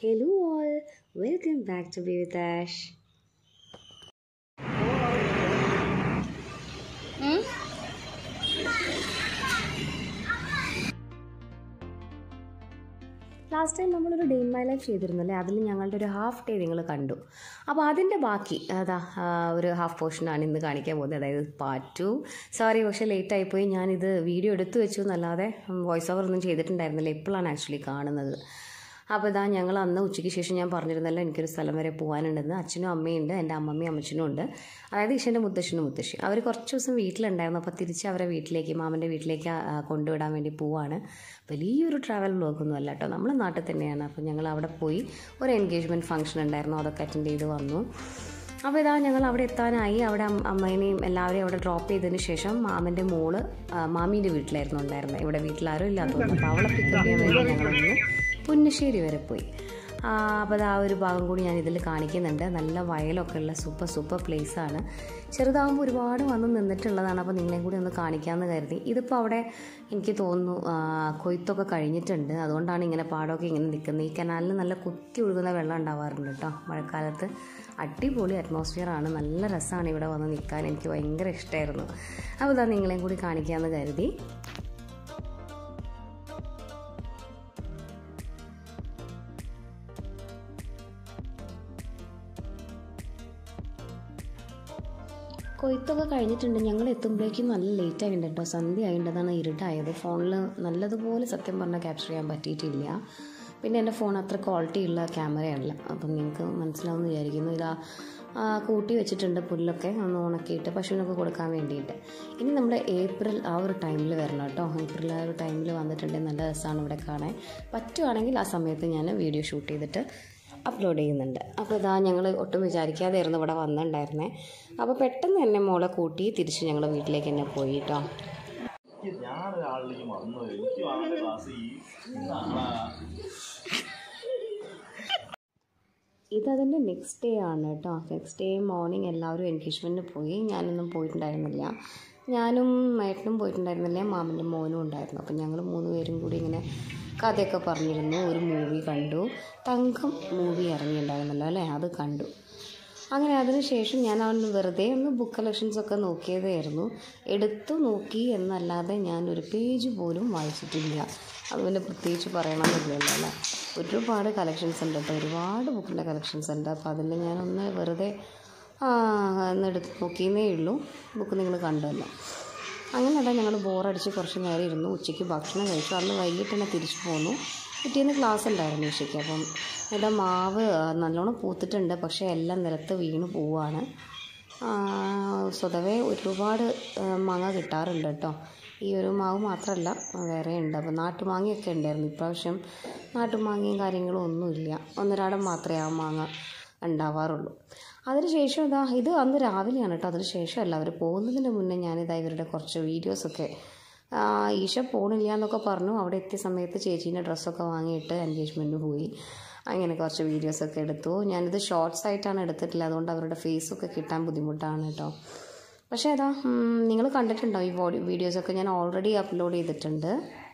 Hello all, welcome back to Be With Ash. Last time നമ്മളൊരു day in my life ചെയ്തിരുന്നല്ലേ അതിൽ ഞങ്ങളുടെ ഒരു ഹാഫ് ഡേ നിങ്ങൾ കണ്ടു അപ്പോൾ അതിൻ്റെ ബാക്കി അതാ ആ, ഒരു ഹാഫ് പോർഷനാണ് ഇന്ന് കാണിക്കാൻ പോകുന്നത് അതായത് പാർട്ട് ടു സോറി പക്ഷേ ലേറ്റ് ആയിപ്പോയി ഞാനിത് വീഡിയോ എടുത്തു വെച്ചു എന്നല്ലാതെ വോയിസ് ഓവർ ഒന്നും ചെയ്തിട്ടുണ്ടായിരുന്നില്ല ഇപ്പോഴാണ് ആക്ച്വലി കാണുന്നത് അപ്പോൾ ഇതാ ഞങ്ങൾ അന്ന് ഉച്ചയ്ക്ക് ശേഷം ഞാൻ പറഞ്ഞിരുന്നല്ലോ എനിക്കൊരു സ്ഥലം വരെ പോകാനുണ്ടെന്ന് അച്ഛനും അമ്മയുണ്ട് എൻ്റെ അമ്മമ്മയും അമ്മച്ചനും ഉണ്ട് അതായത് ഈശൻ്റെ മുത്തശ്ശനും മുത്തശ്ശി അവർ കുറച്ച് ദിവസം വീട്ടിലുണ്ടായിരുന്നു അപ്പോൾ തിരിച്ച് അവരെ വീട്ടിലേക്ക് മാമൻ്റെ വീട്ടിലേക്ക് ആ, കൊണ്ടുവിടാൻ വേണ്ടി പോവാണ് വലിയൊരു ട്രാവൽ വ്ലോഗൊന്നും അല്ല കേട്ടോ നമ്മളെ നാട്ടിൽ തന്നെയാണ് അപ്പോൾ ഞങ്ങൾ അവിടെ പോയി ഒരു എൻഗേജ്മെൻറ്റ് ഫംഗ്ഷൻ ഉണ്ടായിരുന്നു അതൊക്കെ അറ്റൻഡ് ചെയ്ത് വന്നു അപ്പോൾ ഇതാ ഞങ്ങൾ അവിടെ എത്താനായി അവിടെ അമ്മ- അമ്മേനെയും എല്ലാവരെയും അവിടെ ഡ്രോപ്പ് ചെയ്തതിന് ശേഷം മാമൻ്റെ മോള് ആ, മാമീൻ്റെ വീട്ടിലായിരുന്നു ഉണ്ടായിരുന്നത് ഇവിടെ വീട്ടിലാരും ഇല്ലാത്തതുകൊണ്ട് അപ്പോൾ അവളെ പിക്കപ്പ് ചെയ്യാൻ വേണ്ടി ഞങ്ങളൊന്ന് പുന്നശ്ശേരി വരെ പോയി ആ, അപ്പോൾ അത് ആ ഒരു ഭാഗം കൂടി ഞാൻ ഇതിൽ കാണിക്കുന്നുണ്ട് നല്ല വയലൊക്കെ ഉള്ള സൂപ്പർ സൂപ്പർ പ്ലേസ് ആണ് ചെറുതാകുമ്പോൾ ഒരുപാട് വന്ന് നിന്നിട്ടുള്ളതാണ് അപ്പോൾ നിങ്ങളെയും കൂടി ഒന്ന് കാണിക്കാമെന്ന് കരുതി ഇതിപ്പോൾ അവിടെ എനിക്ക് തോന്നുന്നു ആ, കൊയ്ത്തൊക്കെ കഴിഞ്ഞിട്ടുണ്ട് അതുകൊണ്ടാണ് ഇങ്ങനെ പാടമൊക്കെ ഇങ്ങനെ നിൽക്കുന്നത് ഈ കനാലിൽ നല്ല കുത്തി ഒഴുകുന്ന വെള്ളം ഉണ്ടാവാറുണ്ട് കേട്ടോ മഴക്കാലത്ത് അടിപൊളി അറ്റ്മോസ്ഫിയർ ആണ് നല്ല രസമാണ് ഇവിടെ വന്ന് നിൽക്കാൻ എനിക്ക് ഭയങ്കര ഇഷ്ടമായിരുന്നു അപ്പോൾ ഇതാ നിങ്ങളെയും കൂടി കാണിക്കാമെന്ന് കരുതി കൊയ്ത്തൊക്കെ കഴിഞ്ഞിട്ടുണ്ട് ഞങ്ങൾ എത്തുമ്പോഴേക്കും നല്ല ലേറ്റ് ആയിട്ടുണ്ട് കേട്ടോ സന്ധ്യ ആയിട്ടതാണ് ഇരുട്ടായത് ഫോണിൽ നല്ലതുപോലെ സത്യം പറഞ്ഞാൽ ക്യാപ്ചർ ചെയ്യാൻ പറ്റിയിട്ടില്ല പിന്നെ എൻ്റെ ഫോൺ അത്ര ക്വാളിറ്റി ഉള്ള ക്യാമറയല്ല അപ്പം നിങ്ങൾക്ക് മനസ്സിലാവുമെന്ന് വിചാരിക്കുന്നു ഇതാ ആ, കൂട്ടി വെച്ചിട്ടുണ്ട് പുല്ലൊക്കെ ഒന്ന് ഉണക്കിയിട്ട് പശുവിനൊക്കെ കൊടുക്കാൻ വേണ്ടിയിട്ട് ഇനി നമ്മുടെ ഏപ്രിൽ ആ ഒരു ടൈമിൽ വരണം കേട്ടോ ഏപ്രിൽ ആ ഒരു ടൈമിൽ വന്നിട്ടുണ്ടെങ്കിൽ നല്ല രസമാണ് ഇവിടെ കാണാൻ പറ്റുവാണെങ്കിൽ ആ സമയത്ത് ഞാൻ വീഡിയോ ഷൂട്ട് ചെയ്തിട്ട് അപ്ലോഡ് ചെയ്യുന്നുണ്ട് അപ്പോൾ ഇതാ ഞങ്ങൾ ഒട്ടും വിചാരിക്കാതെയായിരുന്നു ഇവിടെ വന്നിട്ടുണ്ടായിരുന്നേ അപ്പോൾ പെട്ടെന്ന് തന്നെ മോളെ കൂട്ടി തിരിച്ച് ഞങ്ങൾ വീട്ടിലേക്ക് തന്നെ പോയി കേട്ടോ ഞാനൊരാളിലേക്ക് വന്നു എനിക്ക് വാങ്ങേണ്ട ക്ലാസ് ഈ നാളെ ഇതതിൻ്റെ നെക്സ്റ്റ് ഡേ ആണ് കേട്ടോ നെക്സ്റ്റ് ഡേ മോർണിംഗ് എല്ലാവരും എൻഗേജ്മെൻറ്റിന് പോയി ഞാനൊന്നും പോയിട്ടുണ്ടായിരുന്നില്ല ഞാനും ഏട്ടനും പോയിട്ടുണ്ടായിരുന്നില്ല മാമൻ്റെ മോനും ഉണ്ടായിരുന്നു അപ്പം ഞങ്ങൾ മൂന്ന് പേരും കൂടി ഇങ്ങനെ കഥയൊക്കെ പറഞ്ഞിരുന്നു ഒരു മൂവി കണ്ടു തങ്കം മൂവി ഇറങ്ങിയിട്ടുണ്ടായിരുന്നല്ലോ അല്ലേ അത് കണ്ടു അങ്ങനെ അതിനുശേഷം ഞാൻ അവൻ വെറുതെ ഒന്ന് ബുക്ക് കളക്ഷൻസ് ഒക്കെ നോക്കിയതായിരുന്നു എടുത്തു നോക്കി എന്നല്ലാതെ ഞാൻ ഒരു പേജ് പോലും വായിച്ചിട്ടില്ല അത് പിന്നെ പ്രത്യേകിച്ച് പറയണമെന്നില്ലല്ലോ അല്ലേ ഒരുപാട് കളക്ഷൻസ് ഉണ്ട് കേട്ടോ ഒരുപാട് ബുക്കിൻ്റെ കളക്ഷൻസ് ഉണ്ട് അപ്പോൾ അതിൽ ഞാനൊന്ന് വെറുതെ ആ, ഒന്ന് എടുത്ത് നോക്കിയെന്നേ ഉള്ളൂ ബുക്ക് നിങ്ങൾ കണ്ടല്ലോ അങ്ങനെ അതാ ഞങ്ങൾ ബോറടിച്ച് കുറച്ച് നേരം ഇരുന്നു ഉച്ചയ്ക്ക് ഭക്ഷണം കഴിച്ചു അന്ന് വൈകിട്ട് തന്നെ തിരിച്ചു പോന്നു പിറ്റേന്ന് ക്ലാസ് ഉണ്ടായിരുന്നു ഉച്ചയ്ക്ക് അപ്പം ഇവിടെ മാവ് നല്ലോണം പൂത്തിട്ടുണ്ട് പക്ഷേ എല്ലാം നിലത്ത് വീണ് പോവാണ് ആ, സ്വതവേ ഒരുപാട് ആ, മാങ്ങ കിട്ടാറുണ്ട് കേട്ടോ ഈ ഒരു മാവ് മാത്രമല്ല വേറെ ഉണ്ട് അപ്പോൾ നാട്ടുമാങ്ങയൊക്കെ ഉണ്ടായിരുന്നു ഇപ്രാവശ്യം നാട്ടുമാങ്ങയും കാര്യങ്ങളും ഒന്നുമില്ല ഒന്നരാടം മാത്രമേ ആ മാങ്ങ ഉണ്ടാവാറുള്ളൂ അതിനുശേഷം ഇതാ ഇത് അന്ന് രാവിലെയാണ് കേട്ടോ അതിന് ശേഷമല്ല അവർ പോകുന്നതിന് മുന്നേ ഞാനിതാ ഇവരുടെ കുറച്ച് വീഡിയോസൊക്കെ ആ, ഈശ പോണില്ല എന്നൊക്കെ പറഞ്ഞു അവിടെ എത്തിയ സമയത്ത് ചേച്ചീൻ്റെ ഡ്രസ്സൊക്കെ വാങ്ങിയിട്ട് എൻഗേജ്മെൻറ്റിന് പോയി അങ്ങനെ കുറച്ച് വീഡിയോസൊക്കെ എടുത്തു ഞാനിത് ഷോർട്സ് ആയിട്ടാണ് എടുത്തിട്ടില്ല അതുകൊണ്ട് അവരുടെ ഫേസൊക്കെ കിട്ടാൻ ബുദ്ധിമുട്ടാണ് കേട്ടോ പക്ഷേ അതാ നിങ്ങൾ കണ്ടിട്ടുണ്ടോ ഈ വീഡിയോസൊക്കെ ഞാൻ ഓൾറെഡി അപ്ലോഡ് ചെയ്തിട്ടുണ്ട്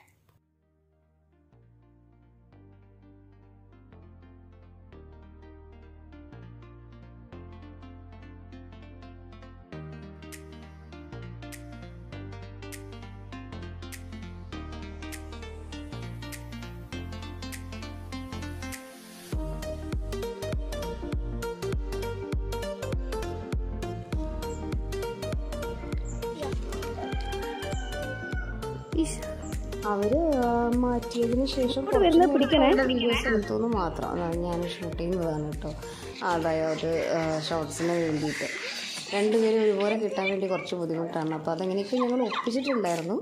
അവർ മാറ്റിയതിന് ശേഷം വീഡിയോസ് എടുത്തു മാത്രം അതാണ് ഞാൻ ഷൂട്ട് ചെയ്യുന്നതാണ് കേട്ടോ അതായത് ഷോർട്സിന് വേണ്ടിയിട്ട് രണ്ടുപേരും ഒരുപോലെ കിട്ടാൻ വേണ്ടി കുറച്ച് ബുദ്ധിമുട്ടാണ് അപ്പോൾ അതെങ്ങനെയൊക്കെ ഞങ്ങൾ ഒപ്പിച്ചിട്ടുണ്ടായിരുന്നു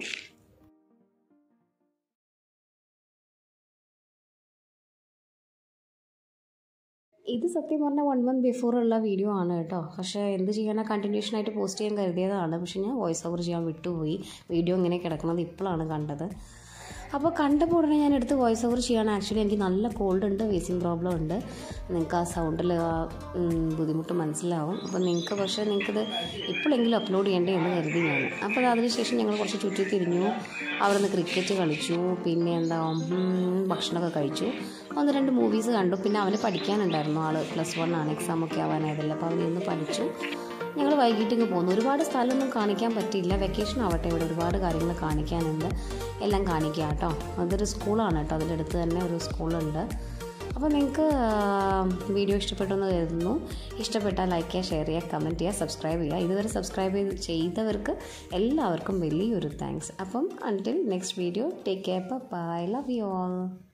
ഇത് സത്യം പറഞ്ഞാൽ വൺ മന്ത് ബിഫോർ ഉള്ള വീഡിയോ ആണ് കേട്ടോ പക്ഷേ എന്ത് ചെയ്യാനാ കണ്ടിന്യൂഷൻ ആയിട്ട് പോസ്റ്റ് ചെയ്യാൻ കരുതിയതാണ് പക്ഷേ ഞാൻ വോയിസ് ഓവർ ചെയ്യാൻ വിട്ടുപോയി വീഡിയോ ഇങ്ങനെ കിടക്കുന്നത് ഇപ്പോഴാണ് കണ്ടത് അപ്പോൾ കണ്ടപ്പോൾ ഉടനെ ഞാൻ എടുത്ത് വോയിസ് ഓവർ ചെയ്യാണ് ആക്ച്വലി എനിക്ക് നല്ല കോൾഡ് ഉണ്ട് വീസിങ് പ്രോബ്ലം ഉണ്ട് നിങ്ങൾക്ക് ആ സൗണ്ടിൽ ആ ഉം, ബുദ്ധിമുട്ട് മനസ്സിലാവും അപ്പോൾ നിങ്ങൾക്ക് പക്ഷേ നിങ്ങൾക്കത് ഇപ്പോഴെങ്കിലും അപ്ലോഡ് ചെയ്യേണ്ടേ എന്ന് കരുതി ഞാൻ അപ്പോൾ അതിനുശേഷം ഞങ്ങൾ കുറച്ച് ചുറ്റി തിരിഞ്ഞു അവിടെ നിന്ന് ക്രിക്കറ്റ് കളിച്ചു പിന്നെ എന്താ ഉം, ഭക്ഷണമൊക്കെ കഴിച്ചു ഒന്ന് രണ്ട് മൂവീസ് കണ്ടു പിന്നെ അവന് പഠിക്കാനുണ്ടായിരുന്നു ആൾ പ്ലസ് വൺ ആണ് എക്സാം ഒക്കെ ആവാനായതല്ലേ അപ്പോൾ അവനൊന്ന് പഠിച്ചു ഞങ്ങൾ വൈകിട്ട് ഇങ്ങ് പോന്നു ഒരുപാട് സ്ഥലമൊന്നും കാണിക്കാൻ പറ്റിയില്ല വെക്കേഷൻ ആവട്ടെ ഇവിടെ ഒരുപാട് കാര്യങ്ങൾ കാണിക്കാനുണ്ട് എല്ലാം കാണിക്കുക കേട്ടോ അതൊരു സ്കൂളാണ് കേട്ടോ അതിൻ്റെ അടുത്ത് തന്നെ ഒരു സ്കൂളുണ്ട് അപ്പോൾ നിങ്ങൾക്ക് വീഡിയോ ഇഷ്ടപ്പെട്ടെന്ന് കരുതുന്നു ഇഷ്ടപ്പെട്ടാൽ ലൈക്ക് ചെയ്യുക ഷെയർ ചെയ്യുക കമൻറ്റ് ചെയ്യുക സബ്സ്ക്രൈബ് ചെയ്യുക ഇതുവരെ സബ്സ്ക്രൈബ് ചെയ്ത് ചെയ്തവർക്ക് എല്ലാവർക്കും വലിയൊരു താങ്ക്സ് അപ്പം until next video take care bye love you all